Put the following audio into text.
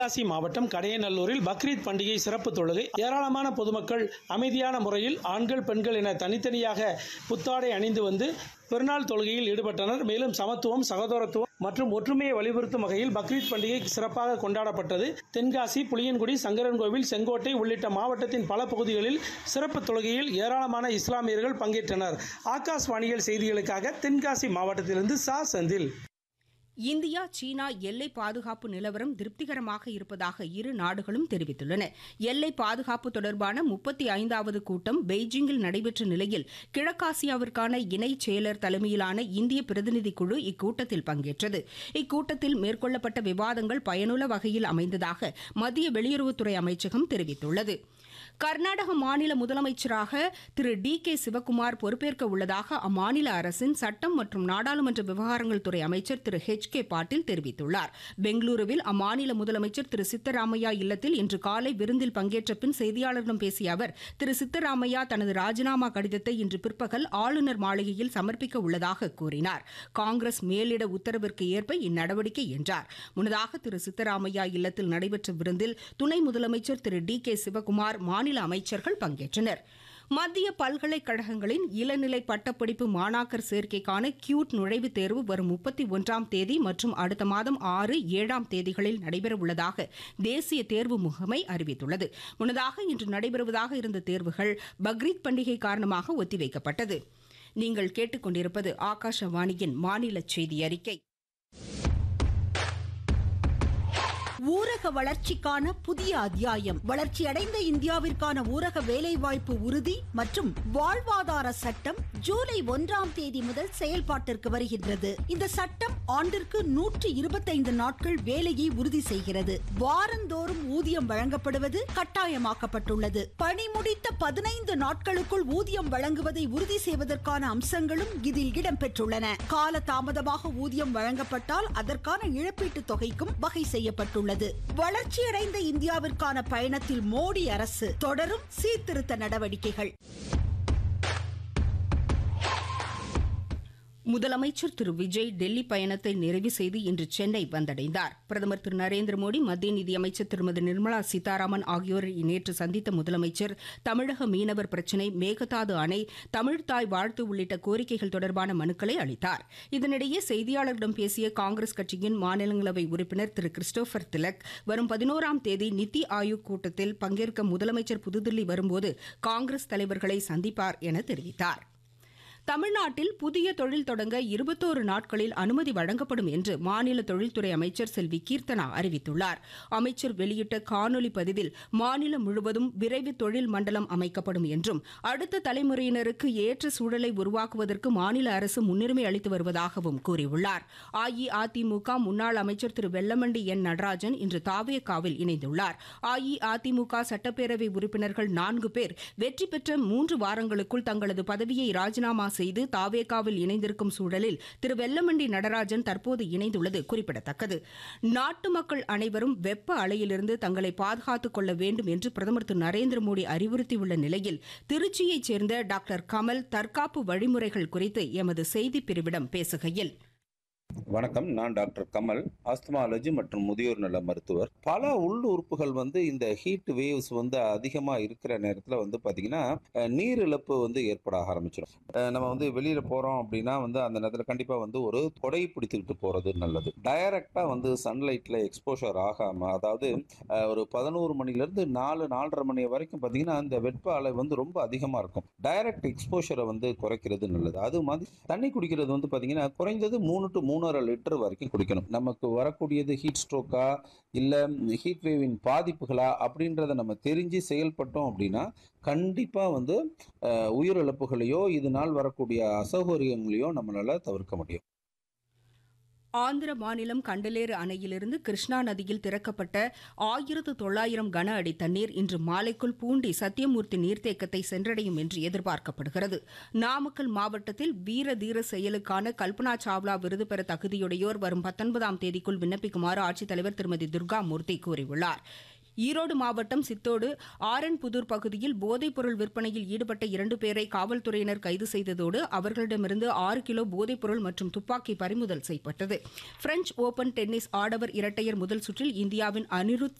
தென்காசி மாவட்டம் கடையநல்லூரில் பக்ரீத் பண்டிகை சிறப்பு தொழுகை ஏராளமான பொதுமக்கள் அமைதியான முறையில் ஆண்கள் பெண்கள் என தனித்தனியாக புத்தாடை அணிந்து வந்து பெருநாள் தொழுகையில் ஈடுபட்டனர் மேலும் சமத்துவம் சகோதரத்துவம் மற்றும் ஒற்றுமையை வலியுறுத்தும் வகையில் பக்ரீத் பண்டிகை சிறப்பாக கொண்டாடப்பட்டது தென்காசி புளியன்குடி சங்கரன்கோவில் செங்கோட்டை உள்ளிட்ட மாவட்டத்தின் பல பகுதிகளில் சிறப்பு தொழுகையில் ஏராளமான இஸ்லாமியர்கள் பங்கேற்றனர் ஆகாஷ்வாணிகள் செய்திகளுக்காக தென்காசி மாவட்டத்திலிருந்து சா செந்தில் இந்தியா சீனா எல்லை பாதுகாப்பு நிலவரம் திருப்திகரமாக இருப்பதாக இரு நாடுகளும் தெரிவித்துள்ளன எல்லை பாதுகாப்பு தொடர்பான முப்பத்தி ஐந்தாவது கூட்டம் பெய்ஜிங்கில் நடைபெற்ற நிலையில் கிழக்காசியாவிற்கான இணைச் செயலர் தலைமையிலான இந்திய பிரதிநிதி குழு இக்கூட்டத்தில் பங்கேற்றது இக்கூட்டத்தில் மேற்கொள்ளப்பட்ட விவாதங்கள் பயனுள்ள வகையில் அமைந்ததாக மத்திய வெளியுறவுத்துறை அமைச்சகம் தெரிவித்துள்ளது கர்நாடக மாநில முதலமைச்சராக திரு டி கே சிவக்குமார் பொறுப்பேற்க உள்ளதாக அம்மாநில அரசின் சட்டம் மற்றும் நாடாளுமன்ற விவகாரங்கள் துறை அமைச்சர் திரு ஹெச் கே பாட்டீல் தெரிவித்துள்ளார் பெங்களூருவில் அம்மாநில முதலமைச்சர் திரு சித்தராமையா இல்லத்தில் இன்று காலை விருந்தில் பங்கேற்ற பின் செய்தியாளர்களிடம் பேசிய அவர் திரு சித்தராமையா தனது ராஜினாமா கடிதத்தை இன்று பிற்பகல் ஆளுநர் மாளிகையில் சமர்ப்பிக்க உள்ளதாக கூறினார் காங்கிரஸ் மேலிட உத்தரவிற்கு ஏற்ப இந்நடவடிக்கை என்றார் முன்னதாக திரு சித்தராமையா இல்லத்தில் நடைபெற்ற விருந்தில் துணை முதலமைச்சர் திரு டி கே சிவக்குமார் மாநில அமைச்சர்கள் பங்கேற்றனர் மத்திய பல்கலைக்கழகங்களின் இளநிலை பட்டப்படிப்பு மாணாக்கர் சேர்க்கைக்கான கியூட் நுழைவுத் தேர்வு வரும் முப்பத்தி ஒன்றாம் தேதி மற்றும் அடுத்த மாதம் ஆறு ஏழாம் தேதிகளில் நடைபெறவுள்ளதாக தேசிய தேர்வு முகமை அறிவித்துள்ளது முன்னதாக இன்று நடைபெறுவதாக இருந்த தேர்வுகள் பக்ரீத் பண்டிகை காரணமாக ஒத்திவைக்கப்பட்டது நீங்கள் கேட்டுக்கொண்டிருப்பது ஆகாஷவாணியின் மாநில செய்தி அறிக்கை ஊரக வளர்ச்சிக்கான புதிய அத்தியாயம் வளர்ச்சியடைந்த இந்தியாவிற்கான ஊரக வேலைவாய்ப்பு உறுதி மற்றும் வாழ்வாதார சட்டம் ஜூலை ஒன்றாம் தேதி முதல் செயல்பாட்டிற்கு வருகின்றது இந்த சட்டம் ஆண்டிற்கு நூற்று இருபத்தைந்து நாட்கள் வேலையை உறுதி செய்கிறது வாரந்தோறும் ஊதியம் வழங்கப்படுவது கட்டாயமாக்கப்பட்டுள்ளது பணி முடித்த பதினைந்து நாட்களுக்குள் ஊதியம் வழங்குவதை உறுதி செய்வதற்கான அம்சங்களும் இதில் இடம்பெற்றுள்ளன கால தாமதமாக ஊதியம் வழங்கப்பட்டால் அதற்கான இழப்பீட்டுத் தொகைக்கும் வகை செய்யப்பட்டுள்ளது உள்ளது வளர்ச்சியடைந்த இந்தியாவிற்கான பயணத்தில் மோடி அரசு தொடரும் சீர்திருத்த நடவடிக்கைகள் முதலமைச்சர் திரு விஜய் டெல்லி பயணத்தை நிறைவு செய்து இன்று சென்னை வந்தடைந்தார் பிரதமர் திரு நரேந்திர மோடி மத்திய நிதியமைச்சர் திருமதி நிர்மலா சீதாராமன் ஆகியோரை நேற்று சந்தித்த முதலமைச்சர் தமிழக மீனவர் பிரச்சினை மேகதாது அணை தமிழ்தாய் வாழ்த்து உள்ளிட்ட கோரிக்கைகள் தொடர்பான மனுக்களை அளித்தார் இதனிடையே செய்தியாளர்களிடம் பேசிய காங்கிரஸ் கட்சியின் மாநிலங்களவை உறுப்பினர் திரு கிறிஸ்டோபர் திலக் வரும் பதினோராம் தேதி நித்தி ஆயோக் கூட்டத்தில் பங்கேற்க முதலமைச்சர் புதுதில்லி வரும்போது காங்கிரஸ் தலைவர்களை சந்திப்பார் என தெரிவித்தார் தமிழ்நாட்டில் புதிய தொழில் தொடங்க இருபத்தோரு நாட்களில் அனுமதி வழங்கப்படும் என்று மாநில தொழில்துறை அமைச்சர் செல்வி கீர்த்தனா அறிவித்துள்ளார் அமைச்சர் வெளியிட்ட காணொலி பதிவில் மாநிலம் முழுவதும் விரைவு தொழில் மண்டலம் அமைக்கப்படும் என்றும் அடுத்த தலைமுறையினருக்கு ஏற்ற சூழலை உருவாக்குவதற்கு மாநில அரசு முன்னுரிமை அளித்து வருவதாகவும் கூறியுள்ளார் அஇஅதிமுக முன்னாள் அமைச்சர் திரு வெல்லமண்டி என் நடராஜன் இன்று தாவேகாவில் இணைந்துள்ளார் அஇஅதிமுக சட்டப்பேரவை உறுப்பினர்கள் நான்கு பேர் வெற்றி பெற்ற மூன்று வாரங்களுக்குள் தங்களது பதவியை ராஜினாமா செய்து தாவேகாவில் இணைந்திருக்கும் சூழலில் திரு வெல்லமண்டி நடராஜன் தற்போது இணைந்துள்ளது குறிப்பிடத்தக்கது நாட்டு மக்கள் அனைவரும் வெப்ப அலையிலிருந்து தங்களை பாதுகாத்துக் கொள்ள வேண்டும் என்று பிரதமர் திரு நரேந்திர மோடி அறிவுறுத்தியுள்ள நிலையில் திருச்சியைச் சேர்ந்த டாக்டர் கமல் தற்காப்பு வழிமுறைகள் குறித்து எமது செய்திப் பிரிவிடம் பேசுகையில் வணக்கம் நான் டாக்டர் கமல் ஆஸ்துமாலஜி மற்றும் முதியோர் நல மருத்துவர் பல உள் உறுப்புகள் வந்து இந்த ஹீட் வேவ்ஸ் வந்து அதிகமாக இருக்கிற நேரத்தில் வந்து பார்த்தீங்கன்னா அஹ், நீர் இழப்பு வந்து ஏற்பட ஆரம்பிச்சிடும் அஹ், நம்ம வந்து வெளியில் போகிறோம் அப்படின்னா வந்து அந்த நேரத்தில் கண்டிப்பாக வந்து ஒரு கொடை பிடித்துக்கிட்டு போகிறது நல்லது டைரக்டாக வந்து சன்லைட்டில் எக்ஸ்போஷர் ஆகாமல் அதாவது அஹ், ஒரு பதினோரு மணிலேருந்து நாலு நாலரை மணி வரைக்கும் பார்த்தீங்கன்னா அந்த வெப்ப அலை வந்து ரொம்ப அதிகமாக இருக்கும் டைரக்ட் எக்ஸ்போஷரை வந்து குறைக்கிறது நல்லது அது மாதிரி தண்ணி குடிக்கிறது வந்து பார்த்தீங்கன்னா குறைந்தது மூணு டு மூணரை லிட்டர் வரைக்கும் குடிக்கணும் நமக்கு வரக்கூடியது ஹீட் ஸ்ட்ரோக்கா இல்லை ஹீட் வேவின் பாதிப்புகளா அப்படின்றத நம்ம தெரிஞ்சு செயல்பட்டோம் அப்படின்னா கண்டிப்பாக வந்து அஹ், உயிரிழப்புகளையோ இதனால் வரக்கூடிய அசௌகரியங்களையோ நம்மளால தவிர்க்க முடியும் ஆந்திர மாநிலம் கண்டலேறு அணையிலிருந்து கிருஷ்ணா நதியில் திறக்கப்பட்ட ஆயிரத்து தொள்ளாயிரம் கன அடி தண்ணீர் இன்று மாலைக்குள் பூண்டி சத்தியமூர்த்தி நீர்த்தேக்கத்தை சென்றடையும் என்று எதிர்பார்க்கப்படுகிறது நாமக்கல் மாவட்டத்தில் வீர தீர செயலுக்கான கல்பனா சாவ்லா விருது பெற தகுதியுடையோர் வரும் பத்தொன்பதாம் தேதிக்குள் விண்ணப்பிக்குமாறு ஆட்சித்தலைவர் திருமதி துர்கா மூர்த்தி கூறியுள்ளார் ஈரோடு மாவட்டம் சித்தோடு ஆரன்புதூர் பகுதியில் போதைப்பொருள் விற்பனையில் ஈடுபட்ட இரண்டு பேரை காவல்துறையினர் கைது செய்ததோடு அவர்களிடமிருந்து ஆறு கிலோ போதைப்பொருள் மற்றும் துப்பாக்கி பறிமுதல் செய்யப்பட்டது பிரெஞ்ச் ஓபன் டென்னிஸ் ஆடவர் இரட்டையர் முதல் சுற்றில் இந்தியாவின் அனிருத்